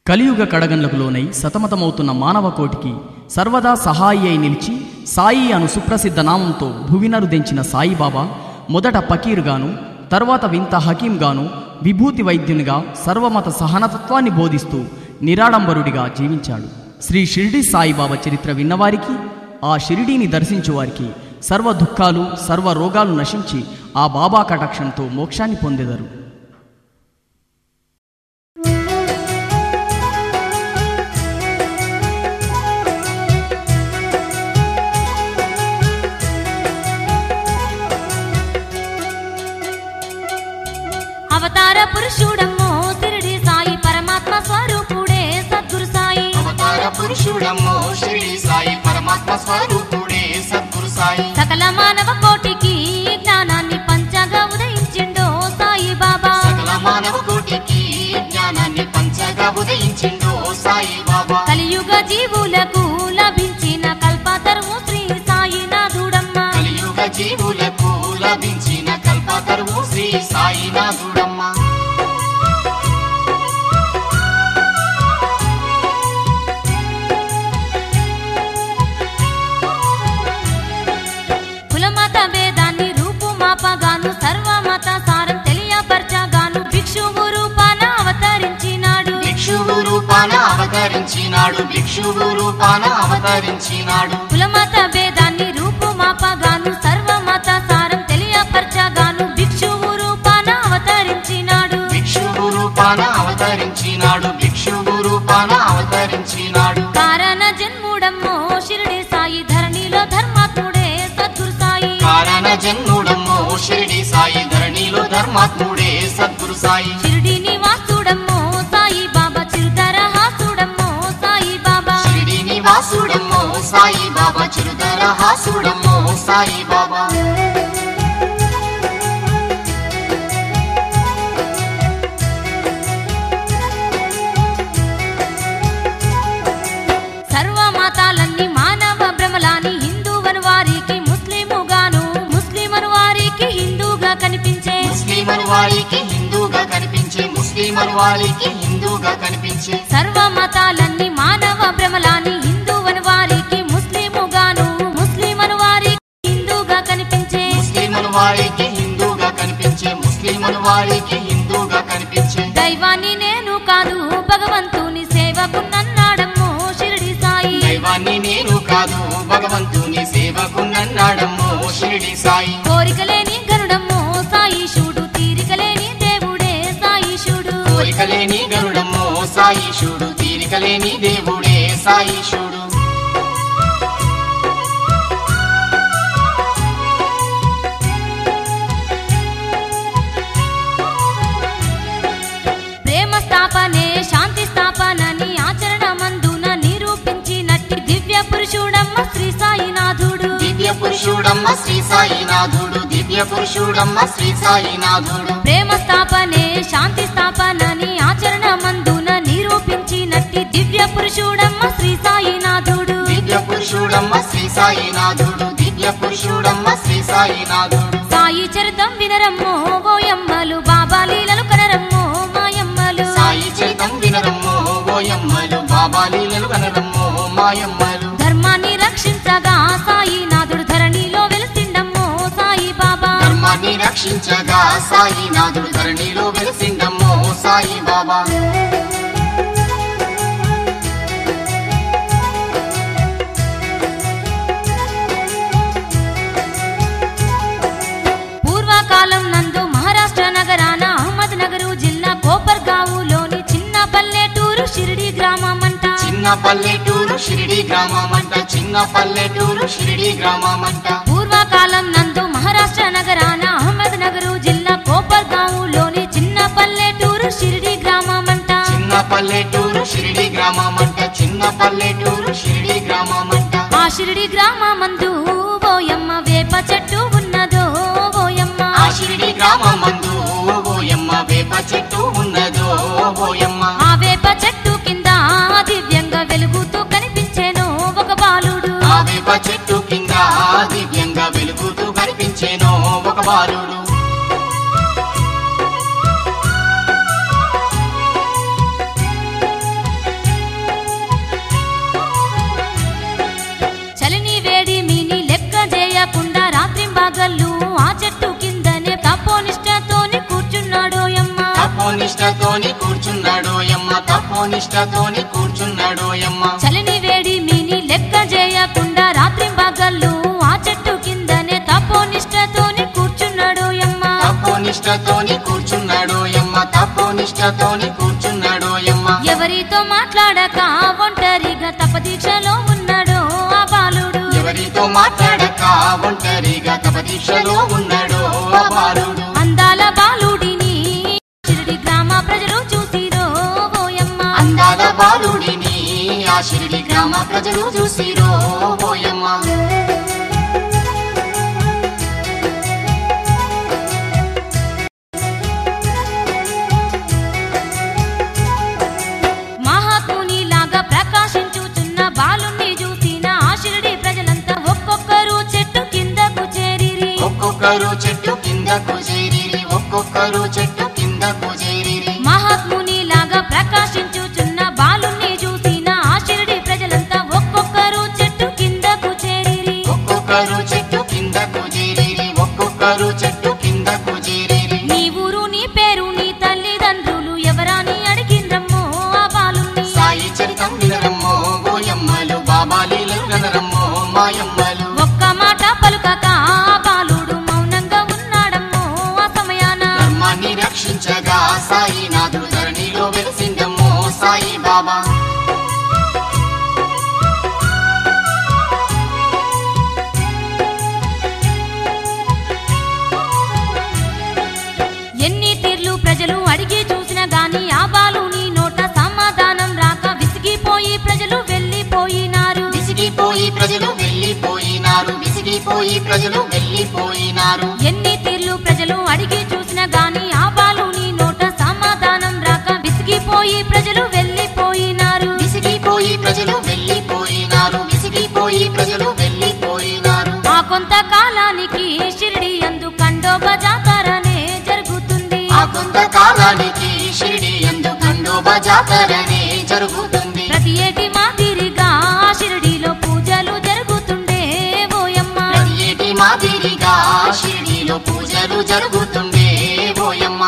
కలియుగ కడగండ్లకు లోనై సతమతమవుతున్న మానవ కోటికి సర్వదా సహాయి అయి నిలిచి సాయి అను సుప్రసిద్ధ నామంతో భువినరుదెంచిన సాయిబాబా మొదట పకీరుగాను తర్వాత వింత హకీంగాను విభూతి వైద్యునిగా సర్వమత సహనతత్వాన్ని బోధిస్తూ నిరాడంబరుడిగా జీవించాడు శ్రీ షిరిడి సాయిబాబా చరిత్ర విన్నవారికి ఆ షిరిడీని దర్శించువారికి సర్వ దుఃఖాలు సర్వ రోగాలు నశించి ఆ బాబా కటాక్షంతో మోక్షాన్ని పొందెదరు అవతార పురుషుడమ్మో తిరిడి సాయి పరమాత్మ స్వరూపుడే సద్గురు సాయి అవతార పురుషుడమ్మో షిరిడి సాయి పరమాత్మ స్వరూపుడే సద్గురు సాయి సకల మానవ కోటికి జ్ఞానాన్ని పంచగా ఉదయించిండో సాయి బాబా సకల మానవ కోటికి జ్ఞానాన్ని పంచగా ఉదయించిండు సాయి బాబా కలియుగ జీవులకు లభించిన కల్పతరువు శ్రీ సాయి నాథుడమ్మ కలియుగ జీవులకు లభించిన కల్పతరువు శ్రీ సాయినాథుడమ్మ కులమత భేదాన్ని రూపుమాపగాను సర్వమత సారం తెలియపరచగాను భిక్షువు రూపాన అవతరించినాడు భిక్షువు రూపాన అవతరించినాడు భిక్షువు రూపాన అవతరించినాడు కులమత భేదాన్ని రూపుమాపగాను సర్వమత సారం తెలియపరచగాను భిక్షువు రూపాన అవతరించినాడు భిక్షువు రూపాన అవతరించినాడు భిక్షువు రూపాన అవతరించినాడు కారణ జన్ముడమ్మో షిరిడి సాయి ధరణిలో ధర్మాత్ముడే సద్గురు సాయి కారణ జన్ముడమ్మో షిరిడి సాయి ధరణిలో ధర్మాత్ముడే సద్గురు సాయి షిరిడి నివాసుడమ్మో సాయి బాబా చిరుతర హాసుడమ్మో సాయి బాబా షిరిడి నివాసుడమ్మో సాయి బాబా చిరుధర హాసుడమ్మో సాయి బాబా సర్వ మతాలన్నీ మానవ భ్రమలాని హిందువను వారికి ముస్లిముగాను ముస్లిమను వారికి హిందూగా కనిపించే ముస్లిమన్ వారికి హిందూగా కనిపించే ముస్లిమన్ వారికి హిందూగా కనిపించే సర్వ మతాలన్నీ మానవ భ్రమలాని హిందువను వారికి ముస్లిముగాను ముస్లిమను వారికి హిందూగా కనిపించే ముస్లిమన్ వారికి హిందూగా కనిపించే ముస్లిమన్ వారికి హిందూగా కనిపించే దైవాన్ని నేను కాదు భగవంతుని సేవకున్నన్నాడమ్మో షిరిడి సాయి దైవాన్ని నేను కాదు భగవంతుని సేవకున్నన్నాడమ్మో షిరిడి సాయి కోరికలేని గరుడమ్మో సాయిషుడు తీరికలేని దేవుడే సాయిషుడు కోరికలేని గరుడమ్మో సాయిషుడు తీరికలేని దేవుడే సాయిషుడు ప్రేమ స్థాపనే శాంతి స్థాపనని ఆచరణ మందున నిరూపించినట్టి దివ్య పురుషుడమ్మ శ్రీ సాయినాథుడు దివ్య పురుషుడమ్మ శ్రీ సాయినాథుడు దివ్య పురుషుడమ్మ శ్రీ సాయినాథుడు ప్రేమ స్థాపనే శాంతి స్థాపనని ఆచరణ మందున నిరూపించినట్టి దివ్య పురుషుడమ్మ శ్రీ సాయినాథుడు దివ్య పురుషుడమ్మ శ్రీ సాయినాథుడు దివ్య పురుషుడమ్మ శ్రీ సాయినాథుడు సాయి చరితం వినరమ్మో ఓయమ్మలు బాబా లీలలు కనరమ్మో మాయమ్మలు సాయి చరితం వినరమ్మో ఓయమ్మలు బాబా లీలలు కనరమ్మో మాయమ్మలు ధర్మాన్ని రక్షించగా సాయినాథుడు ధరణిలో వెలిసిండమ్మో సాయి బాబా ధర్మాన్ని రక్షించగా సాయినాథుడు ధరణిలో వెలిసిండమ్మో సాయి బాబా పూర్వకాలం నందు మహారాష్ట్ర నగరాన అహ్మద్ నగరు జిల్లా కోపర్గావులోని చిన్న పల్లెటూరు షిరిడి గ్రామం అంట చిన్న పల్లెటూరు షిరిడి గ్రామమంట చిన్న పల్లెటూరు షిరిడి గ్రామమంట పూర్వకాలం నందు మహారాష్ట్ర నగరాన అహ్మద్ నగరు జిల్లా కోపర్గావులోని చిన్న పల్లెటూరు షిరిడి గ్రామం అంట చిన్న పల్లెటూరు షిరిడి గ్రామమంట చిన్న పల్లెటూరు షిరిడి గ్రామమంట ఆ షిరిడి గ్రామమందు ఓయమ్మ వేప చెట్టు ఉన్నదో ఓయమ్మ ఆ షిరిడి గ్రామమందు ఓయమ్మ వేప చెట్టు ఉన్నదో ఓయమ్మ ఆ వేప చెట్టు కింద దివ్యంగా వెలుగుతూ కనిపించేను ఒక బాలుడు ఆ వేప చెట్టు కింద దివ్యంగా వెలుగుతూ కనిపించేనో ఒక బాలుడు నిష్టతోని కూర్చున్నాడు యమ్మ తపో నిష్టతోని కూర్చున్నాడు యమ్మ చలిని వేడి మీని లెక్క చేయకుండా రాత్రి పగళ్ళు ఆ చెట్టు కిందనే తపో నిష్టతోని కూర్చున్నాడు యమ్మ తపో నిష్టతోని కూర్చున్నాడు యమ్మ తపో నిష్టతోని కూర్చున్నాడు యమ్మ ఎవరితో మాట్లాడక ఒంటరిగా తపదీక్షలో ఉన్నాడు ఆ బాలుడు ఎవరితో మాట్లాడక ఒంటరిగా తప దీక్షలో ఉన్నాడు ఆ బాలుడు అందాల బాలుడిని షిరిడి గ్రామ ప్రజలు చూసిరో ఓయమ్మ అందాల బాలుడిని ఆ షిరిడి గ్రామ ప్రజలు చూసిరో ఓయమ్మ మహాత్ముని లాగా ప్రకాశించుచున్న బాలుణ్ణి చూసిన ఆ షిరిడి ప్రజలంతా ఒక్కొక్కరు చెట్టు కిందకు చేరిరి ఒక్కొక్కరు చెట్టు కిందకు చేరిరి ఒక్కొక్కరు చెట్టు కిందకు చేరిరి మహాత్ముని లాగా ప్రకాశించుచున్న బాలుణ్ణి చూసిన ఆ షిరిడి ప్రజలంతా ఒక్కొక్కరు చెట్టు కిందకు చేరిరి ఒక్కొక్కరు చెట్టు కిందకు చేరిరి ఒక్కొక్కరు చెట్టు కిందకు చేరిరి నీ ఊరు నీ పేరు నీ తల్లిదండ్రులు ఎవరాని అడిగిండ్రమ్మో ఆ బాలుణ్ణి సాయి చరితం వినరమ్మో గోయమ్మలు బాబా లీలలు వినరమ్మో మాయమ్మలు ఒక్క మాట పలుకక ఆ బాలుడు మౌనంగా ఉన్నాడమ్మో ఆ సమయాన ధర్మాన్ని రక్షించగా సాయి నాథుడు ధరణిలో వెలిసిందమ్మో సాయి బాబా ఎన్ని తీర్లు ప్రజలు అడిగి చూసిన గాని ఆ బాలుని నోట సమాధానం రాక విసిగిపోయి ప్రజలు వెళ్ళిపోయినారు విసిగిపోయి ప్రజలు వెళ్ళిపోయినారు విసిగిపోయి ప్రజలు వెళ్ళిపోయినారు ఎన్ని తీర్లు ప్రజలు అడిగి చూసిన గాని ఆ బాలుని నోట సమాధానం రాక విసిగిపోయి ప్రజలు వెళ్ళిపోయినారు విసిగిపోయి ప్రజలు వెళ్ళిపోయినారు విసిగిపోయి ప్రజలు వెళ్ళిపోయినారు ఆ కొంతకాలానికి షిరిడి అందు కండోబ జాతరనే జరుగుతుంది ఆ కొంతకాలానికి షిరిడి ఎందు ఖండోబా జాతరనే జరుగుతుంది ప్రతి ఏటి మాదిరిగా ఆ షిరిడిలో పూజలు జరుగుతుండే ఓయమ్మ ప్రతి ఏటి మాదిరిగా షిరిడిలో పూజలు జరుగుతుండే ఓయమ్మ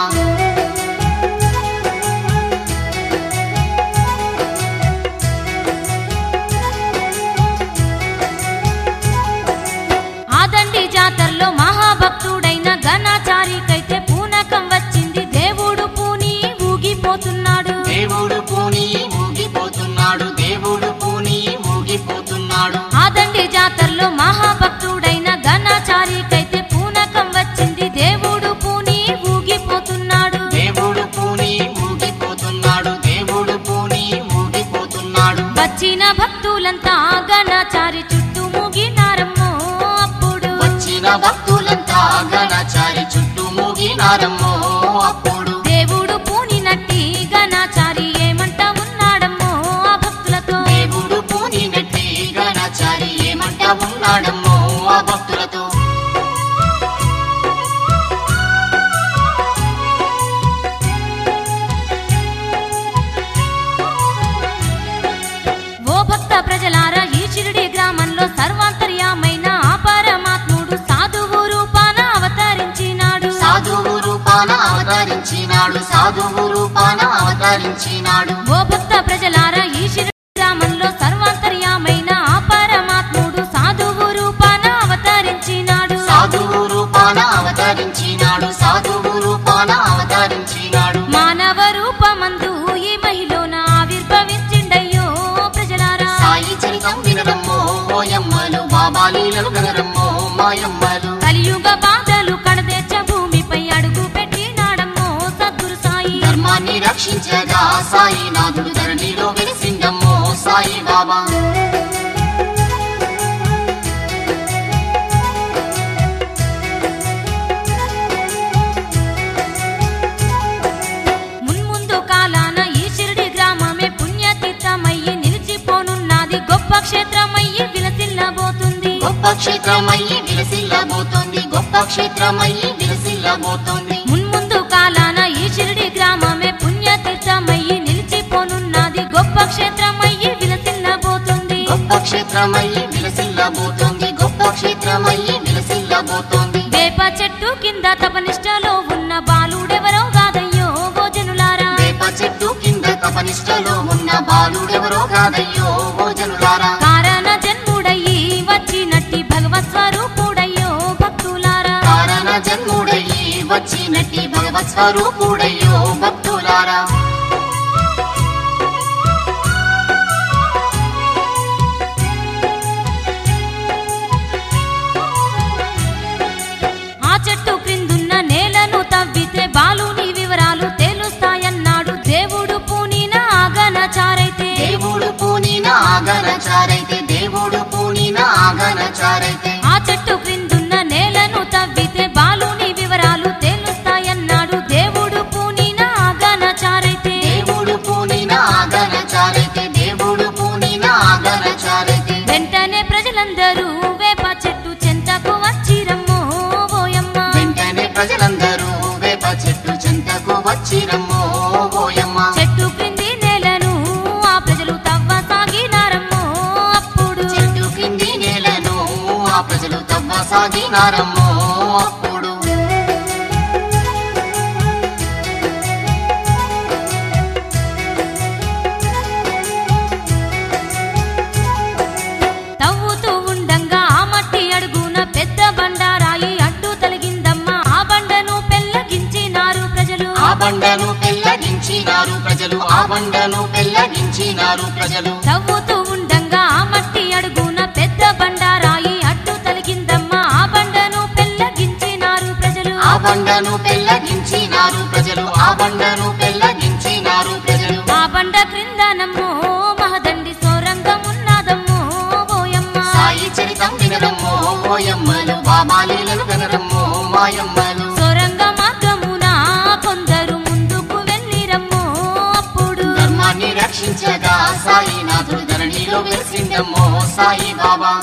ఆదండి జాతరలో మహాభక్తుడైన ఘనాచారికైతే పూనకం వచ్చింది దేవుడు పూని ఊగిపోతున్నాడు దేవుడు పూని ఊగిపోతున్నాడు దేవుడు పూని ఊగిపోతున్నాడు ఆదండి జాతరలో మహాభక్తుడైన ఘనాచారికైతే పూనకం వచ్చింది దేవుడు పూని ఊగిపోతున్నాడు దేవుడు పూని ఊగిపోతున్నాడు దేవుడు పూని ఊగిపోతున్నాడు వచ్చిన భక్తులంతా ఘనాచారి చుట్టూ మూగినారమ్మో అప్పుడు వచ్చిన భక్తులంతా గణచారి చుట్టూ మూగినారమ్మో అప్పుడు దేవుడు పూనినట్టి ఘనాచారి ఏమంటా ఉన్నాడమ్మో ఆ భక్తులతో దేవుడు పూని నెట్టి గణచారి ఏమంటా ఉన్నాడమ్మో ఆ భక్తులతో ఓ భక్త ప్రజలారా ఈ షిరిడి గ్రామంలో సర్వాంతర్యామైన ఆ పరమాత్ముడు సాధువు రూపాన అవతరించినాడు సాధువు రూపాన అవతరించినాడు సాధువు రూపాన అవతరించినాడు ఓ భక్త ప్రజలారా ఈ షిరిడి గ్రామంలో సర్వాంతర్యామైన ఆ పరమాత్ముడు సాధువు రూపాన అవతరించినాడు సాధువు రూపాన అవతరించినాడు సాధువు రూపాన అవతరించినాడు మానవ రూపమందు ఈ మహిళన ఆవిర్భవించిండయ్యో ప్రజలారా సాయి చరితం వినరమ్మో ఓయమ్మలు బాబా లీలలు వినరమ్మో మాయమ్మలు కలియుగ బాధలు కడతెచ్చ భూమిపై అడుగు పెట్టినాడమ్మో సద్గురు సాయి ధర్మాన్ని రక్షించగా సాయి నాథుడు ధరణిలో వెలిసిందమ్మో సాయి బాబా మున్ముందు కాలాన ఈ షిరిడి గ్రామమే పుణ్యతీర్థమయ్యి నిలిచిపోనున్నది గొప్ప క్షేత్రమయ్యి విలసిల్లబోతుంది గొప్ప క్షేత్రమయ్యి విలసిల్లబోతోంది గొప్ప క్షేత్రమయ్యి విలసిల్లబోతోంది మున్ముందు కాలాన ఈ షిరిడి గ్రామమే పుణ్యతీర్థమయ్యి నిలిచిపోనున్నది గొప్ప క్షేత్రమయ్యి విలసిల్లబోతుంది గొప్ప క్షేత్రమయ్యి విలసిల్లబోతోంది గొప్ప క్షేత్రమయ్యి విలసిల్లబోతోంది వేప చెట్టు కింద తపనిష్టలో ఉన్న బాలుడెవరో కాదయ్యో భోజనులారా వేప నిష్టలో ఉన్న బాలుడెవరో కాదయ్యో ఓ జనులారా కారణ జన్ముడయ్యి వచ్చినట్టి భగవత్ స్వరూపుడయ్యో భక్తులారా కారణ జన్ముడయ్యి వచ్చినట్టి భగవత్ స్వరూపుడయ్యో భక్తులారా ఆ చెట్టు క్రిందున్న నేలను తవ్వితే బాలుని వివరాలు తెలుస్తాయన్నాడు దేవుడు పూనిన ఆగనచారైతే దేవుడు పూనిన ఆగనచారైతే దేవుడు పూనిన ఆగనచారైతే ఆ చెట్టు క్రిందున్న నేలను తవ్వితే బాలుని వివరాలు తెలుస్తాయన్నాడు దేవుడు పూనిన ఆగనచారైతే దేవుడు పూనిన ఆగనచారైతే దేవుడు పూనిన ఆగనచారైతే వెంటనే ప్రజలందరూ వేప చెట్టు చెంతకు వచ్చిరమ్మో ఓయమ్మ వెంటనే ప్రజలందరూ వేప చెట్టు చెంతకు వచ్చిరమ్మో ఓయమ్మ చెట్టు క్రింది నేలను ఆ ప్రజలు తవ్వ సాగినారమ్మో అప్పుడు చెట్టు కింది నేలను ఆ ప్రజలు తవ్వసాగినారమ్మో అప్పుడు తవ్వుతూ ఉండంగా ఆ మట్టి అడుగున పెద్ద బండారాయి అడ్డు తొలగిందమ్మా ఆ బండను పెల్లగించినారు ప్రజలు ఆ బండను పెల్లగించినారు ప్రజలు ఆ బండను పెల్లగించినారు ప్రజలు తవ్వుతూ ఉండంగా ఆ మట్టి అడుగున పెద్ద బండారాయి అడ్డు తొలగిందమ్మా ఆ బండను పెల్లగించినారు ప్రజలు ఆ బండను పెల్లగించినారు ప్రజలు ఆ బండను పెల్లగించినారు ప్రజలు ఆ బండ క్రిందనమ్మో మహదండి సోరంగం ఉన్నదమ్మో ఓయమ్మ సాయి చరితం వినరమ్మో ఓయమ్మలు బామాలీలను వినరమ్మో మాయమ్మలు సొరంగ మార్గమున కొందరు ముందుకు వెళ్ళిరమ్మో అప్పుడు ధర్మాన్ని రక్షించగా సాయినాథుడు ధరణిలో వెలిసిందమ్మో సాయి బాబా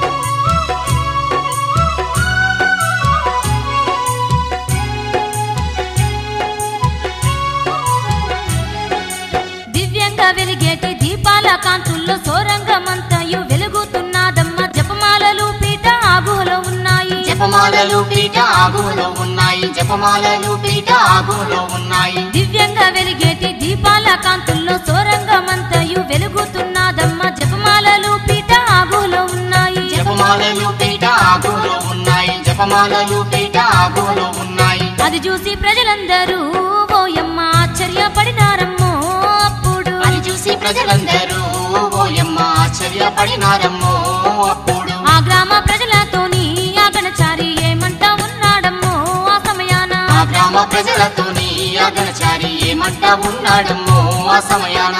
దివ్యంగా వెలిగేటి దీపాల కాంతుల్లో సోరంగమంతయు వెలుగుతున్నదమ్మ జపమాలలు పీట ఆగులో ఉన్నాయి జపమాలలు పీట ఆగులో ఉన్నాయి జపమాలలు పీట ఆగులో ఉన్నాయి దివ్యంగా వెలిగేటి దీపాల కాంతుల్లో సోరంగమంతయు వెలుగుతున్నదమ్మ జపమాలలు పీట ఆగులో ఉన్నాయి జపమాలలు పీట ఆగులో ఉన్నాయి జపమాలలు పీట ఆగులో ఉన్నాయి అది చూసి ప్రజలందరూ ఓయమ్మ ఆశ్చర్యపడినారమ్మో అప్పుడు అది చూసి ప్రజలందరూ ఓయమ్మ ఆశ్చర్యపడినారమ్మో అప్పుడు ఆ గ్రామ ప్రజలతోని ఆగనచారి ఏమంటా ఉన్నాడమ్మో ఆ సమయాన ఆ గ్రామ ప్రజలతోని అగనచారి ఏమంటా ఉన్నాడమ్మో ఆ సమయాన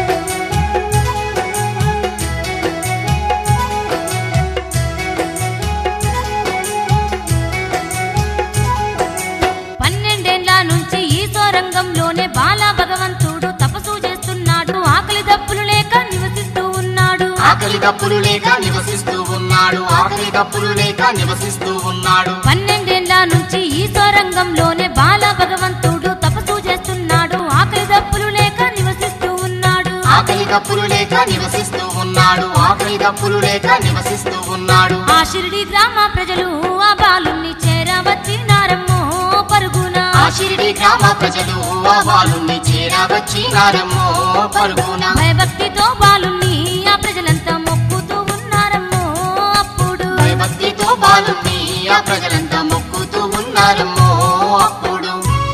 పన్నెండేండ్ల నుంచి ఈ సోరంగంలోనే బాల భగవంతుడు తపస్సు చేస్తున్నాడు ఆకలి దప్పులు లేక నివసిస్తూ ఉన్నాడు ఆకలి దప్పులు లేక నివసిస్తూ ఉన్నాడు ఆకలి దప్పులు లేక నివసిస్తూ ఉన్నాడు పన్నెండేండ్ల నుంచి ఈ సోరంగంలోనే బాల భగవంతుడు తపస్సు చేస్తున్నాడు ఆకలి దప్పులు లేక నివసిస్తూ ఉన్నాడు ఆకలి దప్పులు లేక నివసిస్తూ ఉన్నాడు ఆకలి దప్పులు లేక నివసిస్తూ ఉన్నాడు ఆ షిరిడి గ్రామ ప్రజలు ఆ బాలుణ్ణి చేరవచ్చినారమ్మో పరుగున ఆ షిరిడి గ్రామ ప్రజలు ఆ బాలుని చేరవచ్చినారమ్మో పరుగున భయభక్తితో బాలుణ్ణి ఆ ప్రజలంతా మొక్కుతూ ఉన్నారమ్మో అప్పుడు భయభక్తితో బాలుని ఆ ప్రజలంతా మొక్కుతూ ఉన్నారమ్మో అప్పుడు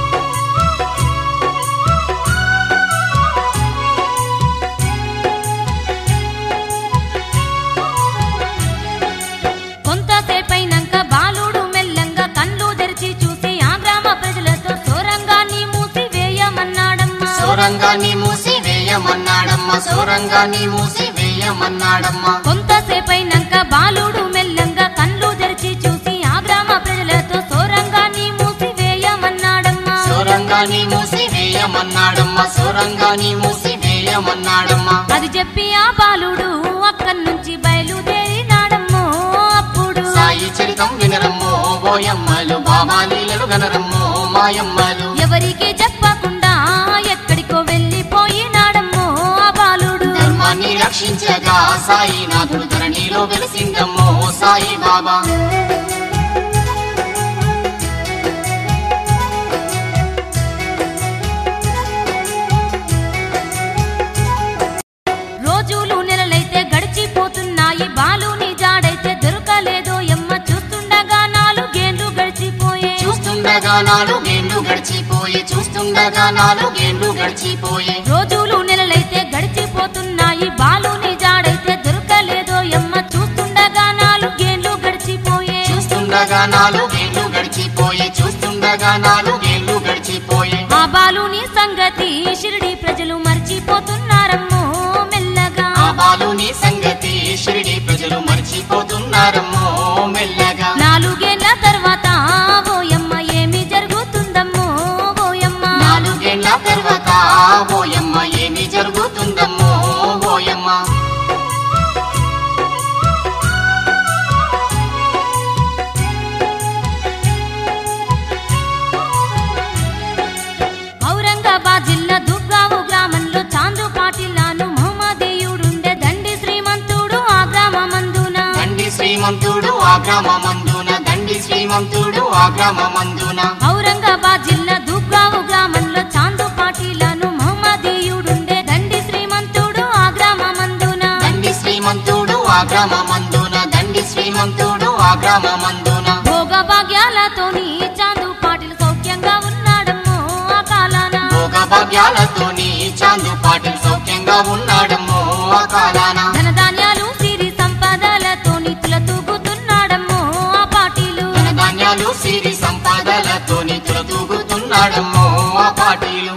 కొంతసేపైనాక బాలుడు మెల్లంగా కళ్ళు తెరిచి చూసి ఆ గ్రామ ప్రజలతో సోరంగాన్ని మూసి వేయమన్నాడమ్మా సోరంగాన్ని మూసి వేయమన్నాడమ్మా సోరంగాన్ని మూసి వేయమన్నాడమ్మా కొంతసేపైనాక బాలుడు మెల్లంగా కళ్ళు తెరిచి చూసి ఆ గ్రామ ప్రజలతో సోరంగాన్ని మూసి వేయమన్నాడమ్మా సోరంగాన్ని మూసి వేయమన్నాడమ్మా సోరంగాన్ని మూసి వేయమన్నాడమ్మా అది చెప్పి ఆ బాలుడు అక్కడి నుంచి బయలుదేరినాడమ్మో అప్పుడు సాయి చరితం వినరమ్మో ఓయమ్మలు బామాలీలలు గనరమ్మో మాయమ్మలు ఎవరికి చెప్పకుండా ఎక్కడికో వెళ్ళిపోయినాడమ్మో ఆ బాలుడు ధర్మాన్ని రక్షించగా సాయినాథుడు ధరణిలో వెలిసిందమ్మో సాయి బాబా నాలుగేండ్లు గడిచిపోయి చూస్తుండగా నాలుగేండ్లు గడిచిపోయి రోజులు నెలలైతే గడిచిపోతున్నాయి బాలుని జాడైతే దొరకలేదో ఎమ్మ చూస్తుండగా నాలుగేండ్లు గడిచిపోయే చూస్తుండగా నాలుగేండ్లు గడిచిపోయి చూస్తుండగా నాలుగేండ్లు గడిచిపోయి ఆ బాలుని సంగతి షిరిడి ప్రజలు మర్చిపోతున్నారమ్మో మెల్లగా ఆ బాలుని సంగతి షిరిడి ప్రజలు మర్చిపోతున్నారమ్మో మెల్లగా నాలుగేళ్ల తర్వాత ఓయమ్మ ఏమి జరుగుతుందమ్మో ఓయమ్మ నాలుగేళ్ల తర్వాత ఓయమ్మ ఏమి జరుగుతుందమ్మో ఓయమ్మ ఔరంగాబాద్ జిల్లా దుర్గావు గ్రామంలో చాందు పాటిల్లాను మహమ్మదీయుడుండే దండి శ్రీమంతుడు ఆ గ్రామమందున దండి శ్రీమంతుడు ఆ గ్రామమందున దండి శ్రీమంతుడు ఆ గ్రామమందున ఔరంగాబాద్ జిల్లా దుర్గావు గ్రామంలో చాందు పాటిల్లాను మహమ్మదీయుడుండే దండి శ్రీమంతుడు ఆ గ్రామమందున దండి శ్రీమంతుడు ఆ గ్రామమందున దండి శ్రీమంతుడు ఆ గ్రామమందున భోగ భాగ్యాలతోని చాందు పాటిల్ సౌఖ్యంగా ఉన్నాడమ్మో ఆ కాలాన భోగ భాగ్యాలతోని చాందు పాటిల్ సౌఖ్యంగా ఉన్నాడమ్మో ఆ కాలాన ధనధాన్యాలు సిరి సంపదలతోని తులతూగుతున్నాడమ్మో ఆ పాటిలు ధనధాన్యాలు సిరి సంపదలతోని తులతూగుతున్నాడమ్మో ఆ పాటీలు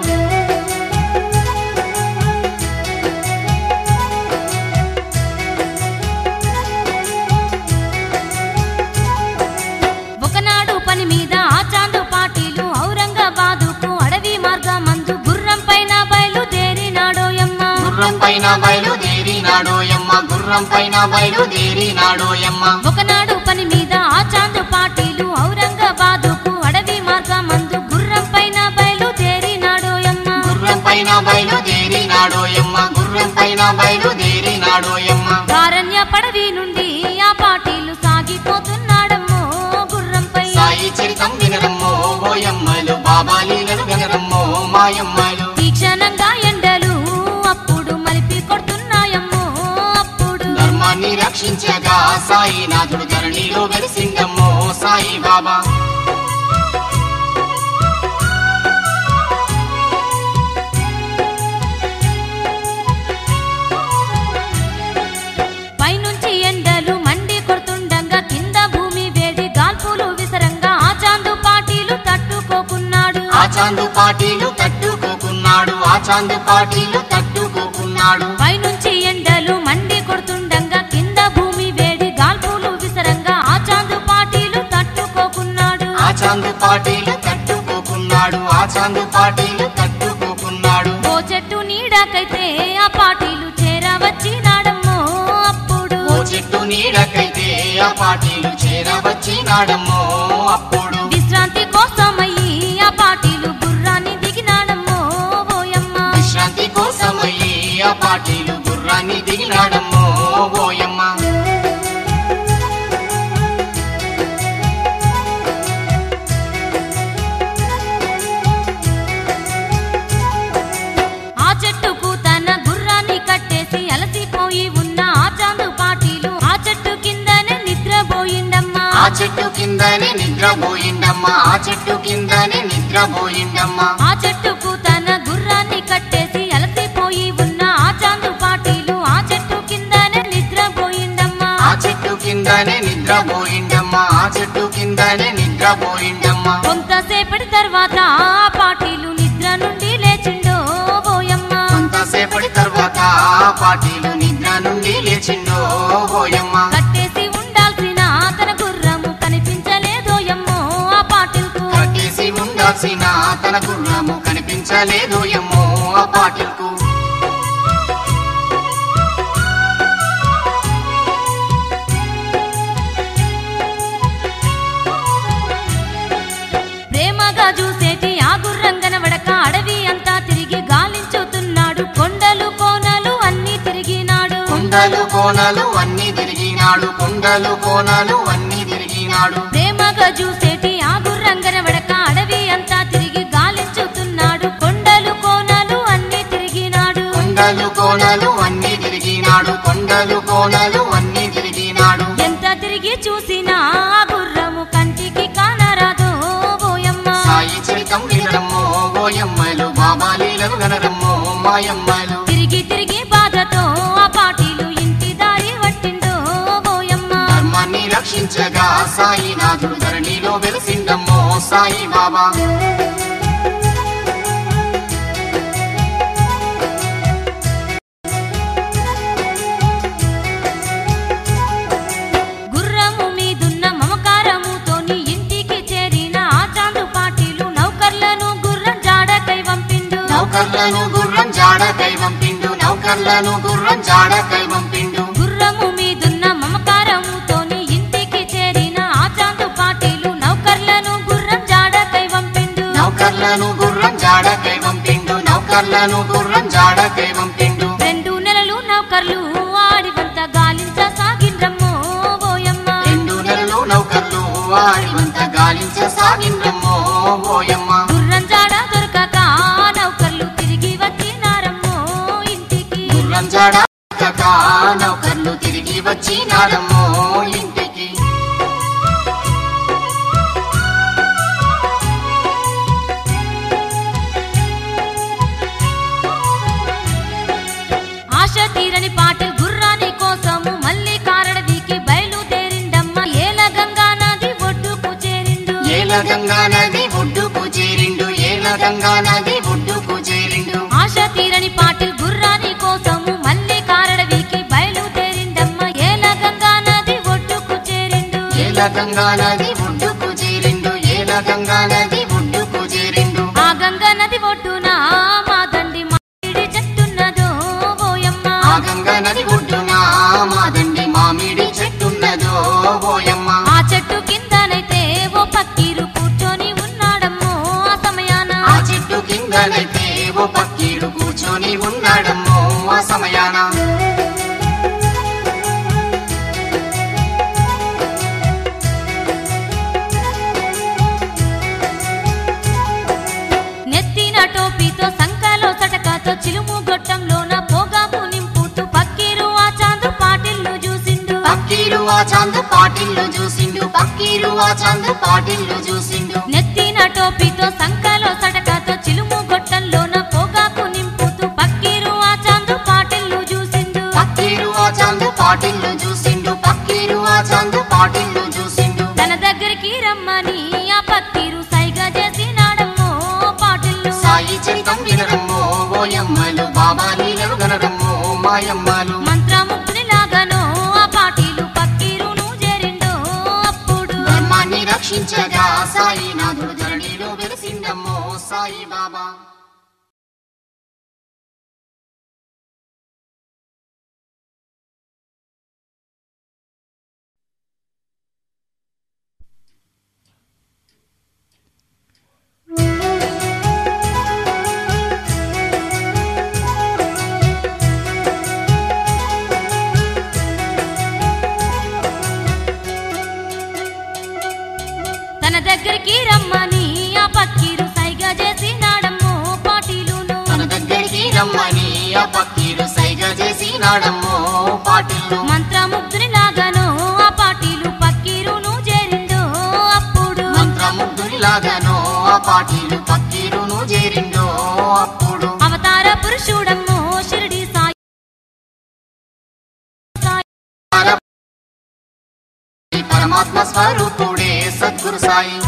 ఒకనాడు పని మీద ఆ చాందు పాటీలు ఔరంగాబాదుకు అడవి మార్గమందు గుర్రం పైన బయలుదేరినాడోయమ్మ గుర్రం పైన బయలుదేరినాడోయమ్మ గుర్రం పైన బయలుదేరినాడోయమ్మ ఒకనాడు పని మీద ఆ చాందు పాటీలు ఔరంగాబాదుకు అడవి మార్గమందు గుర్రం పైన బయలుదేరినాడోయమ్మ గుర్రం పైన బయలుదేరినాడోయమ్మ గుర్రం పైన బయలుదేరినాడోయమ్మ కారణ్య పడవి నుండి ఆ పాటీలు సాగిపోతున్నాడమ్మో గుర్రంపై సాయి చరితం వినరమ్మో ఓయమ్మలు బాబా లీలలు వినరమ్మో మాయమ్మలు తీక్షణంగా ఎండలు అప్పుడు మలిపి కొడుతున్నాయమ్మో అప్పుడు ధర్మాన్ని రక్షించగా సాయినాథుడు ధరణిలో వెలిసిందమ్మో సాయి బాబా పైనుంచి ఎండలు మండి కొడుతుండగా కింద భూమి వేడి గాల్పులు విసరంగా ఆ చాందు పాటీలు తట్టుకోకున్నాడు ఆ చాందు పాటీలు తట్టుకోకున్నాడు ఆ చాందు పాటీలు తట్టుకోకున్నాడు పైనుంచి ఎండలు మండి కొడుతుండగా కింద భూమి వేడి గాల్పులు విసరంగా ఆ చాందు పాటీలు తట్టుకోకున్నాడు ఆ చాందు పాటీలు తట్టుకోకున్నాడు ఆ చాందు పాటీలు తట్టుకోకున్నాడు ఓ చెట్టు నీడకైతే ఆ పాటీలు చేరవచ్చినాడమ్మో అప్పుడు ఓ చెట్టు నీడకైతే ఆ పాటీలు చేరవచ్చినాడమ్మో అప్పుడు విశ్రాంతి కోసమయ్యి ఆ పాటీలు గుర్రాన్ని దిగినాడమ్మో ఓయమ్మ విశ్రాంతి కోసమయ్యి ఆ పాటీలు గుర్రాన్ని దిగినాడమ్మో ఓయమ్మ ఆ చెట్టుకు తన గుర్రాన్ని కట్టేసి అలసిపోయి ఉన్న ఆ చాందు పాటీలు ఆ చెట్టు కిందనే నిద్రపోయిందమ్మా ఆ చెట్టు కిందనే నిద్రపోయిండమ్మా ఆ చెట్టు కిందనే నిద్రపోయిండమ్మా ఆ చెట్టుకు తన గుర్రాన్ని కట్టేసి అలసిపోయి ఉన్న ఆ చాందు పాటీలు ఆ చెట్టు కిందనే నిద్రపోయిందమ్మా ఆ చెట్టు కిందనే నిద్రపోయిండమ్మా ఆ చెట్టు కిందనే నిద్రపోయిండమ్మా కొంతసేపటి తర్వాత ఆ పాటీలు నిద్ర నుండి లేచిండో ఓయమ్మ కొంతసేపటి తర్వాత ఆ పాటీలు నిద్ర నుండి లేచిండో ఓయమ్మ కట్టేసి ఉండాల్సిన తన గుర్రము కనిపించలేదోయమ్మో ఆ పాటిల్కు కట్టేసి ఉండాల్సిన తన గుర్రము కనిపించలేదు ఎమ్మో ఆ పాటిల్కు ప్రేమగా చూసేటి ఆ గుర్రం కనబడక అడవి అంతా తిరిగి గాలించుతున్నాడు కొండలు కోనలు అన్ని తిరిగినాడు కొండలు కోనలు అన్ని తిరిగినాడు కొండలు కోనలు అన్ని తిరిగినాడు ప్రేమగా చూసేటి ఆ గుర్రం కనబడక అడవి అంతా తిరిగి గాలించుతున్నాడు కొండలు కోనలు అన్ని తిరిగినాడు కొండలు కోనలు అన్ని తిరిగినాడు కొండలు కోనలు అన్ని తిరిగినాడు ఎంత తిరిగి చూసినా ఆ గుర్రము కంటికి కానరాదో ఓయమ్మ ఓయమ్మలు బాబా లీలలు గనరమ్మో మాయమ్మలు తిరిగి తిరిగి బాధతో ఆ పాటీలు ఇంటి దారి పట్టిండో ఓయమ్మ ధర్మాన్ని రక్షించగా సాయినాథుడు ధరణిలో వెలిసిండమ్మో సాయి బాబా గుర్రము మీదున్న మమకారముతోని ఇంటికి చేరిన ఆ చాందు పాటీలు నౌకర్లను గుర్రం జాడకై వంపిండు నౌకర్లను గుర్రం జాడ కైవం పిండు నౌకర్లను గుర్రం జాడ కైవం పిండు గుర్రము మీదున్న మమకారముతోని ఇంటికి చేరిన ఆ చాందు పాటీలు నౌకర్లను గుర్రం జాడకై వంపిండు నౌకర్లను గుర్రం జాడ కైవం పిండు నౌకర్లను గుర్రం జాడ కైవం పిండు రెండు నెలలు నౌకర్లు ఆడివంత గాలించ సాగిండ్రమ్మో ఓయమ్మ రెండు నెలలు నౌకర్లు వాడివంత గాలించ సాగిండ్రమ్మో ఓయమ్మ గుర్రం జాడ దొరకక నౌకర్లు తిరిగి వచ్చినారమ్మో ఇంటికి గుర్రం జాడ కక నౌకర్లు తిరిగి వచ్చినారమ్మో ఇంటికి ఆశ తీరని పాటలు గుర్రాని కోసము మళ్ళీ కారడవికి బయలుదేరిండమ్మ ఏల గంగా నది ఒడ్డుకు చేరిండు ఏల గంగా నది ఒడ్డుకు చేరిండు ఏల గంగా నది ఒడ్డుకు చేరిండు ఆశ తీరని పాటలు గుర్రాని కోసము మళ్ళీ కారడవికి బయలుదేరిండమ్మ ఏల గంగా నది ఒడ్డుకు చేరిండు ఏల గంగా నది ఒడ్డుకు చేరిండు ఏల గంగా నది ఒడ్డుకు చేరిండు ఆ గంగా నది ఒడ్డున మా తండ్రి మామిడి చెట్టున్నదో ఓయమ్మ ఆ గంగా నది ఒడ్డున మాదండి మామిడి చెట్టున్నదో ఓయమ్మ ఆ చెట్టు కిందనైతే ఓ పక్కీరు కూర్చొని ఉన్నాడమ్మో ఆ సమయాన ఆ చెట్టు కిందనైతే ఓ పక్కీడు కూర్చొని ఉన్నాడమ్మో ఆ సమయాన నెత్తిన టోపీతో సంకలో సటకాతో చిలుము గొట్టంలోన పోగాకు నింపుతూ పక్కీరు ఆ చాందు పాటిల్లు చూసిండు పక్కీరు ఆ చాందు పాటిల్లు చూసిండు పక్కీరు ఆ చాందు పాటిల్లు చూసిండు నెత్తిన టోపీతో సంకలో సటకాతో చిలుము గొట్టంలోన పోగాకు నింపుతూ పక్కీరు ఆ చాందు పాటిల్లు చూసిండు పక్కీరు ఆ చాందు పాటిల్లు చూసిండు పక్కీరు ఆ చాందు పాటిల్లు చూసిండు తన దగ్గరికి రమ్మని ఆ పక్కీరు సైగా చేసినాడమ్మో పాటిల్లు సాయి చరితం వినరమ్మో ఓయమ్మలు బాబా లీలలు గనరమ్మో మాయమ్మలు మంత్రముగ్ధుని లాగానో ఆ పాటీలు పక్కీరును చేరిండో అప్పుడు ధర్మాన్ని రక్షించగా సాయినాథుడు ధరణిలో వెలిసిండమ్మో సాయి బాబా తన దగ్గరికి రమ్మని ఆ పక్కీరు సైగా చేసినాడమ్మో పాటీలును తన దగ్గరికి రమ్మని ఆ పక్కీరు సైగ చేసి నాడమ్మో పాటిల్లు మంత్రముగ్ధుని లాగానో ఆ పాటీలు పక్కీరును చేరిండో అప్పుడు మంత్రముగ్ధునిలాగానో ఆ పాటీలు పక్కీరును చేరిండో అప్పుడు అవతార పురుషుడమ్మో షిరిడి సాయి పరమాత్మ స్వరూపుడే సద్గురు సాయి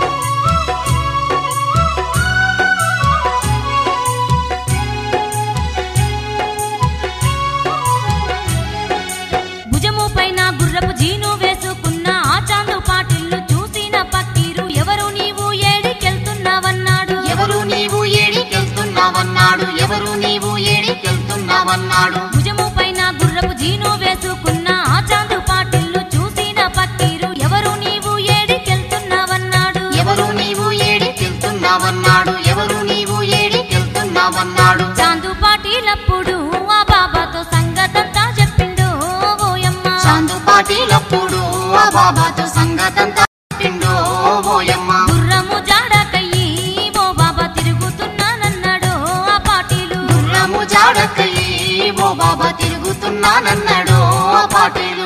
భుజము పైన గుర్రపు జీను వేసుకున్న ఆ చాందు పాటిల్లు చూసిన పక్కీరు ఎవరు నీవు ఏడికెళ్తున్నావన్నాడు ఎవరు నీవు ఏడికెళ్తున్నావన్నాడు ఎవరు నీవు ఏడికెళ్తున్నావన్నాడు భుజము పైన గుర్రపు జీను వేసుకున్న ఆ చాందు పాటిల్లు చూసిన పక్కీరు ఎవరు నీవు ఏడికెళ్తున్నావన్నాడు ఎవరు నీవు ఏడికెళ్తున్నావన్నాడు ఎవరు నీవు ఏడికెళ్తున్నావన్నాడు చాందు పాటీలప్పుడు ఆ బాబాతో సంగతంతా చెప్పిండు ఓయమ్మ చాందు పాటీలప్పుడు ఆ బాబాతో సంగతంతా చెప్పిండో ఓయమ్మ గుర్రము జాడకయ్యి ఓ బాబా తిరుగుతున్నానన్నాడు ఆ పాటీలు గుర్రము జాడకయ్యి ఓ బాబా తిరుగుతున్నానన్నాడు ఆ పాటీలు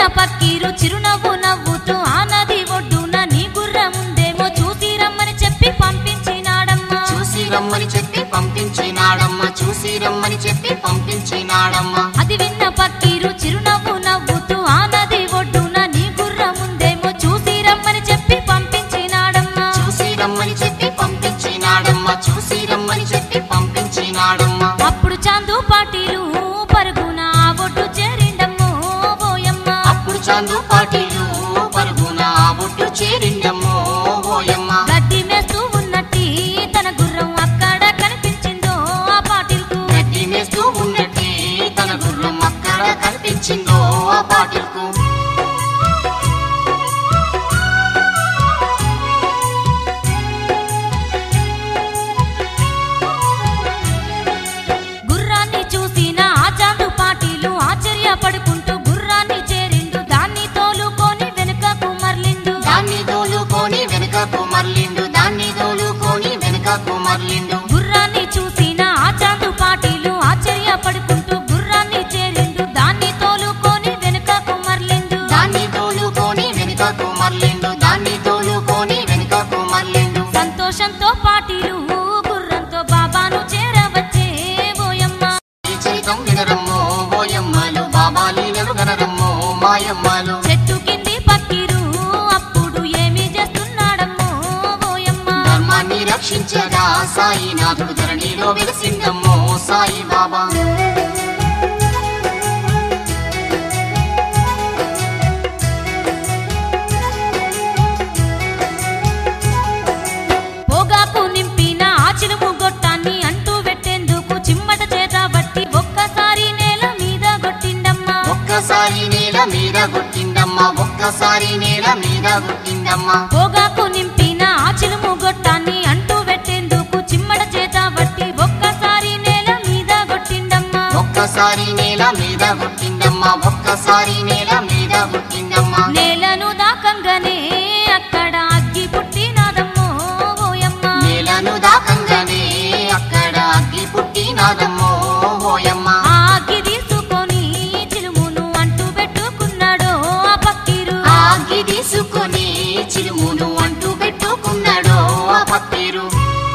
పక్కీరు చిరునవ్వు నవ్వుతూ ఆ నది ఒడ్డున నీ గుర్రముందేమో చూసి రమ్మని చెప్పి పంపించినాడమ్మా చూసి రమ్మని చెప్పి పంపించినాడమ్మ చూసి రమ్మని చెప్పి పంపించినాడమ్మ అది విన్న పక్కీరు చిరునవ్వు నవ్వుతూ ఆ నది ఒడ్డున నీ గుర్రముందేమో చూసి రమ్మని చెప్పి పంపించినాడమ్మా చూసి రమ్మని చెప్పి పంపించినాడమ్మ చూసి రమ్మని చెప్పి పంపించినాడమ్మ అప్పుడు చాందు పాటీలు పరుగున ఆ ఒడ్డు చేరిండమ్మో ఓయమ్మ అప్పుడు చాందు పాటీలు పరుగున ఆ ఒడ్డు చేరిండమ్మో ఓయమ్మ గడ్డి మేస్తూ ఉన్నట్టి తన గుర్రం అక్కడ కనిపించిందో ఆ పాటిల్కు గడ్డి మేస్తూ ఉన్నట్టే తన గుర్రం అక్కడ కనిపించిందో ఆ పాటిల్కు గుర్రాన్ని చూసిన ఆ చాందు పాటీలు ఆశ్చర్యపడుకుంటూ గుర్రాన్ని చేరిండు దాన్ని తోలుకొని వెనుకకు మర్లిండు దాన్ని దోలుకొని వెనుకకు మర్లిండు దాన్ని దోలుకొని వెనుకకు మర్లిండు గుర్రాన్ని చూసిన ఆ చాందు పాటీలు ఆశ్చర్యపడుకుంటూ గుర్రాన్ని చేరిండు దాన్ని తోలుకొని వెనుకకు మర్లిండు దాన్ని తోలుకొని వెనుకకు మర్లిండు దాన్ని తోలుకొని వెనుకకు మర్లిండు సంతోషంతో పాటీలు గుర్రంతో బాబాను చేరవచ్చే ఓయమ్మ ఈ చరితం వినరమ్మో ఓయమ్మలు బాబా లీలలు గనరమ్మో మాయమ్మలు చెట్టు కింది పక్కిరు అప్పుడు ఏమి చేస్తున్నాడమ్మో ఓయమ్మ ధర్మాన్ని రక్షించగా సాయినాథుడు ధరణిలో వెలిసిందమ్మో సాయి బాబా పొగాకు నింపిన ఆ చిలుము గొట్టాన్ని అంటూ పెట్టేందుకు చిమ్మట చేత బట్టి ఒక్కసారి నేల మీద కొట్టిండమ్మా ఒక్కసారి నేల మీద కొట్టిందమ్మా ఒక్కసారి నేల మీద కొట్టిందమ్మా పొగాకు నింపిన ఆ చిలుము గొట్టాన్ని అంటూ పెట్టేందుకు చిమ్మట చేత బట్టి ఒక్కసారి నేల మీద కొట్టిండమ్మా ఒక్కసారి నేల మీద కొట్టిందమ్మా ఒక్కసారి నేల మీద కొట్టిందమ్మా నేలను దాకంగానే అక్కడ అగ్గి పుట్టినాదమ్మో ఓయమ్మ నేలను దాకంగానే అక్కడ అగ్గి పుట్టినాదమ్మో ఓయమ్మ ఆ అగ్గి తీసుకొని చిలుమును అంటూ పెట్టుకున్నాడో ఆ పక్కీరు ఆ అగ్గి తీసుకొని చిలుమును అంటూ పెట్టుకున్నాడో ఆ పక్కీరు